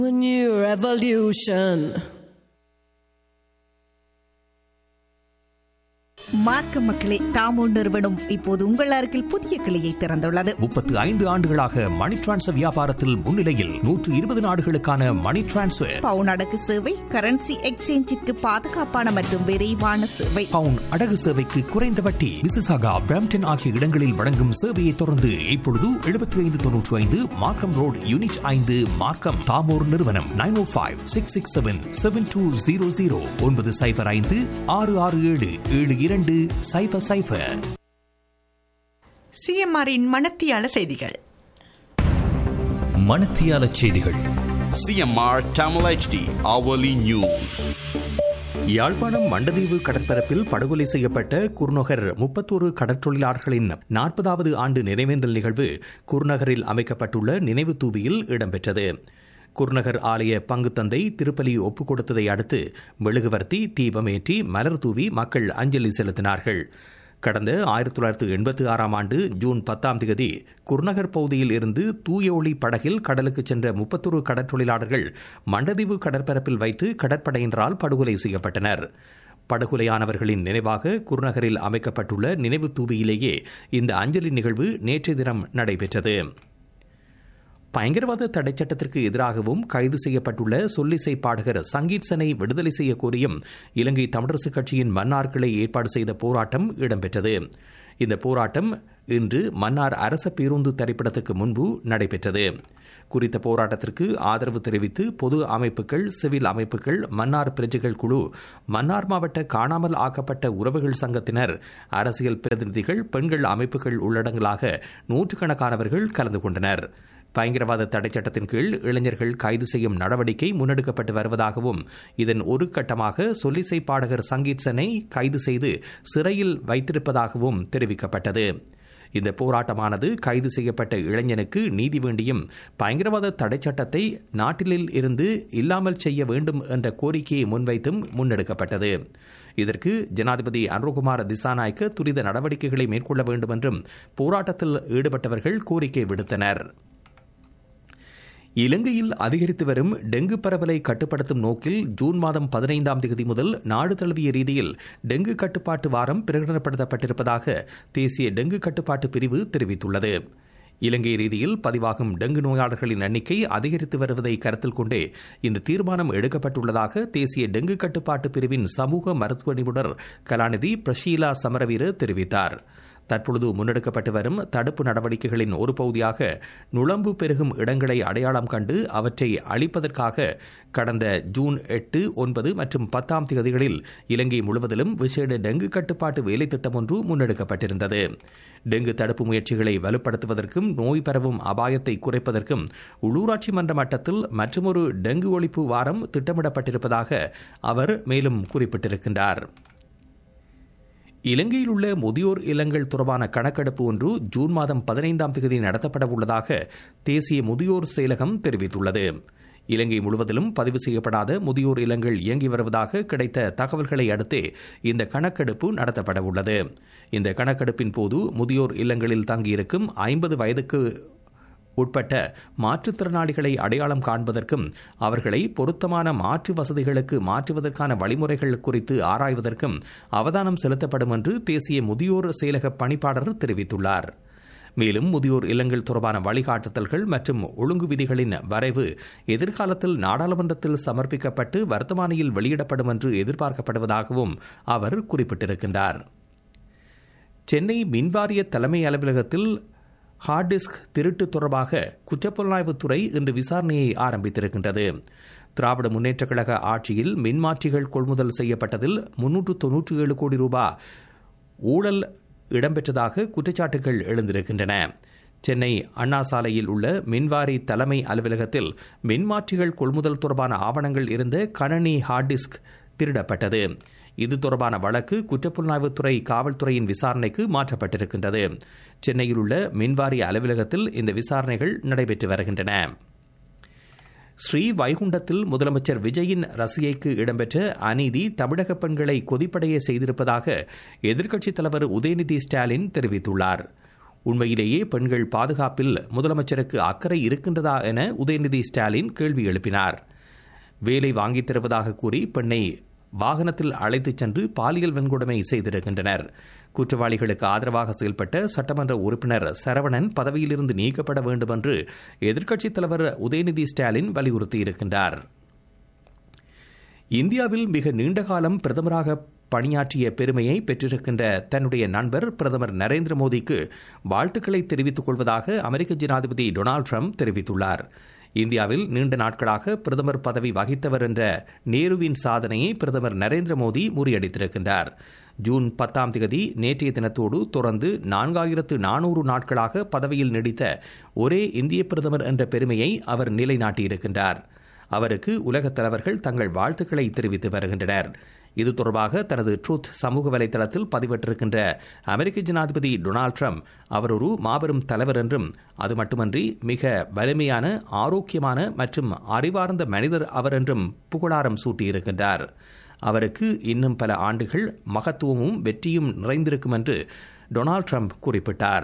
A new revolution. மார்க்க மக்களே தாமோ நிறுவனம் இப்போது உங்கள் அருகில் புதிய கிளையை திறந்துள்ளது முப்பத்து ஐந்து ஆண்டுகளாக மணி டிரான்ஸ்ஃபர் வியாபாரத்தில் முன்னிலையில் நூற்று இருபது நாடுகளுக்கான மணி டிரான்ஸ்ஃபர் பவுன் அடகு சேவை கரன்சி எக்ஸ்சேஞ்சிற்கு பாதுகாப்பான மற்றும் விரைவான சேவை பவுன் அடகு சேவைக்கு குறைந்த வட்டி மிசிசாகா பிராம்டன் ஆகிய இடங்களில் வழங்கும் சேவையை தொடர்ந்து இப்பொழுது எழுபத்தி ஐந்து தொன்னூற்றி ஐந்து மார்க்கம் ரோட் யூனிட் ஐந்து மார்க்கம் தாமோர் நிறுவனம் nine O five six six seven seven two zero zero ஒன்பது சைஃபர் ஐந்து ஆறு ஆறு ஏழு ஏழு இரண்டு சைஃபர் சைஃபர் சிஎம்ஆரின் மணத்தியால செய்திகள் மணத்தியால செய்திகள் CMR Tamil HD hourly news. Yazhpanam Mandaitivu கடற்பரப்பில் படுகொலை செய்யப்பட்ட குர்நகர் முப்பத்தோரு கடற்றொழிலாளர்களின் நாற்பதாவது ஆண்டு நினைவேந்தல் நிகழ்வு குர்நகரில் அமைக்கப்பட்டுள்ள நினைவு தூபியில் இடம்பெற்றது குர்நகர் ஆலய பங்குத்தந்தை திருப்பலி ஒப்புக் கொடுத்ததை அடுத்து மெழுகுவர்த்தி தீபமேற்றி மலர் தூவி மக்கள் அஞ்சலி செலுத்தினார்கள் கடந்த ஆயிரத்தி தொள்ளாயிரத்து எண்பத்தி ஆறாம் ஆண்டு ஜூன் பத்தாம் தேதி குர்நகர் பகுதியில் இருந்து தூய ஒளி படகில் கடலுக்கு சென்ற முப்பத்தொரு கடற்றொழிலாளர்கள் மண்டதீவு கடற்பரப்பில் வைத்து கடற்படையினரால் படுகொலை செய்யப்பட்டனர் படுகொலையானவர்களின் நினைவாக குர்நகரில் அமைக்கப்பட்டுள்ள நினைவு தூபியிலேயே இந்த அஞ்சலி நிகழ்வு நேற்றைய தினம் நடைபெற்றது பயங்கரவாத தடை சட்டத்திற்கு எதிராகவும் கைது செய்யப்பட்டுள்ள சொல்லிசை பாடகர் சங்கீத் சனை விடுதலை செய்ய கோரியும் இலங்கை தமிழரசுக் கட்சியின் மன்னார் கிளை ஏற்பாடு செய்த போராட்டம் இடம்பெற்றது இந்த போராட்டம் இன்று மன்னார் அரச பேருந்து திரைப்படத்துக்கு முன்பு நடைபெற்றது குறித்த போராட்டத்திற்கு ஆதரவு தெரிவித்து பொது அமைப்புகள் சிவில் அமைப்புகள் மன்னார் பிரஜைகள் குழு மன்னார் மாவட்ட காணாமல் ஆக்கப்பட்ட உறவுகள் சங்கத்தினர் அரசியல் பிரதிநிதிகள் பெண்கள் அமைப்புகள் உள்ளடங்கலாக நூற்றுக்கணக்கானவர்கள் கலந்து கொண்டனர் பயங்கரவாத தடை சட்டத்தின் கீழ் இளைஞர்கள் கைது செய்யும் நடவடிக்கை முன்னெடுக்கப்பட்டு வருவதாகவும் இதன் ஒரு கட்டமாக சொல்லிசை பாடகர் சங்கீத் சென்னை கைது செய்து சிறையில் வைத்திருப்பதாகவும் தெரிவிக்கப்பட்டது இந்த போராட்டமானது கைது செய்யப்பட்ட இளைஞனுக்கு நீதி வேண்டியும் பயங்கரவாத தடை சட்டத்தை நாட்டிலில் இருந்து இல்லாமல் செய்ய வேண்டும் என்ற கோரிக்கையை முன்வைத்தும் முன்னெடுக்கப்பட்டது இதற்கு ஜனாதிபதி அனுகுமார் திசாநாயக்க துரித நடவடிக்கைகளை மேற்கொள்ள வேண்டும் என்றும் போராட்டத்தில் ஈடுபட்டவர்கள் கோரிக்கை விடுத்தனர் இலங்கையில் அதிகரித்து வரும் டெங்கு பரவலை கட்டுப்படுத்தும் நோக்கில் ஜூன் மாதம் பதினைந்தாம் தேதி முதல் நாடு தழுவிய ரீதியில் டெங்கு கட்டுப்பாட்டு வாரம் பிரகடனப்படுத்தப்பட்டிருப்பதாக தேசிய டெங்கு கட்டுப்பாட்டு பிரிவு தெரிவித்துள்ளது இலங்கை ரீதியில் பதிவாகும் டெங்கு நோயாளர்களின் எண்ணிக்கை அதிகரித்து வருவதை கருத்தில் கொண்டே இந்த தீர்மானம் எடுக்கப்பட்டுள்ளதாக தேசிய டெங்கு கட்டுப்பாட்டு பிரிவின் சமூக மருத்துவ நிபுணர் கலாநிதி பிரஷீலா சமரவீர தெரிவித்தார் தற்பொழுது முன்னெடுக்கப்பட்டு வரும் தடுப்பு நடவடிக்கைகளின் ஒரு பகுதியாக நுழம்பு பெருகும் இடங்களை அடையாளம் கண்டு அவற்றை அழிப்பதற்காக கடந்த ஜூன் எட்டு ஒன்பது மற்றும் பத்தாம் தேதிகளில் இலங்கை முழுவதிலும் விசேட டெங்கு கட்டுப்பாட்டு வேலை திட்டம் ஒன்று முன்னெடுக்கப்பட்டிருந்தது டெங்கு தடுப்பு முயற்சிகளை வலுப்படுத்துவதற்கும் நோய் பரவும் அபாயத்தை குறைப்பதற்கும் உள்ளூராட்சி மன்ற மட்டத்தில் மற்றொரு டெங்கு ஒழிப்பு வாரம் திட்டமிடப்பட்டிருப்பதாக அவர் மேலும் குறிப்பிட்டிருக்கின்றார் இலங்கையில் உள்ள முதியோர் இல்லங்கள் தொடர்பான கணக்கெடுப்பு ஒன்று ஜூன் மாதம் பதினைந்தாம் தேதி நடத்தப்பட உள்ளதாக தேசிய முதியோர் செயலகம் தெரிவித்துள்ளது இலங்கை முழுவதிலும் பதிவு செய்யப்படாத முதியோர் இல்லங்கள் இயங்கி வருவதாக கிடைத்த தகவல்களை அடுத்தே இந்த கணக்கெடுப்பு நடத்தப்பட உள்ளது இந்த கணக்கெடுப்பின் போது முதியோர் இல்லங்களில் தங்கியிருக்கும் ஐம்பது வயதுக்கு உட்பட்ட மாற்றுத்திறனாளிகளை அடையாளம் காண்பதற்கும் அவர்களை பொருத்தமான மாற்று வசதிகளுக்கு மாற்றுவதற்கான வழிமுறைகள் குறித்து ஆராய்வதற்கும் அவதானம் செலுத்தப்படும் என்று தேசிய முதியோர் செயலக பணிப்பாளர் தெரிவித்துள்ளார் மேலும் முதியோர் இல்லங்கள் தொடர்பான வழிகாட்டுதல்கள் மற்றும் ஒழுங்கு விதிகளின் வரைவு எதிர்காலத்தில் நாடாளுமன்றத்தில் சமர்ப்பிக்கப்பட்டு வர்த்தமானியில் வெளியிடப்படும் என்று எதிர்பார்க்கப்படுவதாகவும் அவர் குறிப்பிட்டிருக்கின்றார் சென்னை மின்வாரிய தலைமை அலுவலகத்தில் ஹார்ட் டிஸ்க் திருட்டு தொடர்பாக குற்றப்புலனாய்வுத்துறை இன்று விசாரணையை ஆரம்பித்திருக்கின்றது திராவிட முன்னேற்றக் கழக ஆட்சியில் மின்மாற்றிகள் கொள்முதல் செய்யப்பட்டதில் முன்னூற்று தொன்னூற்றி ஏழு கோடி ரூபாய் ஊழல் இடம்பெற்றதாக குற்றச்சாட்டுகள் எழுந்திருக்கின்றன சென்னை அண்ணா சாலையில் உள்ள மின்வாரி தலைமை அலுவலகத்தில் மின்மாற்றிகள் கொள்முதல் தொடர்பான ஆவணங்கள் இருந்த கணனி ஹார்ட் டிஸ்க் திருடப்பட்டது இது தொடர்பான வழக்கு குற்றப்புலனாய்வுத்துறை காவல்துறையின் விசாரணைக்கு மாற்றப்பட்டிருக்கின்றது சென்னையில் உள்ள மின்வாரிய அலுவலகத்தில் இந்த விசாரணைகள் நடைபெற்று வருகின்றன ஸ்ரீ வைகுண்டத்தில் முதலமைச்சர் விஜயின் ரசிகைக்கு இடம்பெற்ற அநீதி தமிழக பெண்களை கொதிப்படைய செய்திருப்பதாக எதிர்க்கட்சித் தலைவர் உதயநிதி ஸ்டாலின் தெரிவித்துள்ளார் உண்மையிலேயே பெண்கள் பாதுகாப்பில் முதலமைச்சருக்கு அக்கறை இருக்கின்றதா என உதயநிதி ஸ்டாலின் கேள்வி எழுப்பினார் வேலை வாங்கித் தருவதாக கூறி பெண்ணை வாகனத்தில் அழைத்துச் சென்று பாலியல் வன்கொடுமை செய்திருக்கின்றனர் குற்றவாளிகளுக்கு ஆதரவாக செயல்பட்ட சட்டமன்ற உறுப்பினர் சரவணன் பதவியிலிருந்து நீக்கப்பட வேண்டும் என்று எதிர்க்கட்சித் தலைவர் உதயநிதி ஸ்டாலின் வலியுறுத்தியிருக்கின்றார் இந்தியாவில் மிக நீண்ட காலம் பிரதமராக பணியாற்றிய பெருமையை பெற்றிருக்கின்ற தன்னுடைய நண்பர் பிரதமர் நரேந்திர மோடிக்கு வாழ்த்துக்களை தெரிவித்துக் கொள்வதாக அமெரிக்க ஜனாதிபதி டொனால்டு ட்ரம்ப் தெரிவித்துள்ளார் இந்தியாவில் நீண்ட நாட்களாக பிரதமர் பதவி வகித்தவர் என்ற நேருவின் சாதனையை பிரதமர் நரேந்திர மோடி முறியடித்திருக்கின்றார் ஜூன் பத்தாம் தேதி நேற்றைய தினத்தோடு தொடர்ந்து நான்காயிரத்து நானூறு நாட்களாக பதவியில் நீடித்த ஒரே இந்திய பிரதமர் என்ற பெருமையை அவர் நிலைநாட்டியிருக்கின்றார் அவருக்கு உலகத் தலைவர்கள் தங்கள் வாழ்த்துக்களை தெரிவித்து வருகின்றனர் இது தொடர்பாக தனது ட்ரூத் சமூக வலைதளத்தில் பதிவிட்டிருக்கின்ற அமெரிக்க ஜனாதிபதி டொனால்டு ட்ரம்ப் அவர் ஒரு மாபெரும் தலைவர் என்றும் அது மட்டுமன்றி மிக வலிமையான ஆரோக்கியமான மற்றும் அறிவார்ந்த மனிதர் அவர் என்றும் புகழாரம் சூட்டியிருக்கின்றார் அவருக்கு இன்னும் பல ஆண்டுகள் மகத்துவமும் வெற்றியும் நிறைந்திருக்கும் என்று டொனால்டு ட்ரம்ப் குறிப்பிட்டார்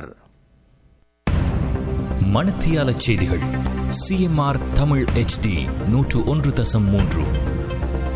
மணத்தியால செய்திகள் சிஎம்ஆர் தமிழ் ஹெச்டி நூற்று ஒன்று தசம் மூன்று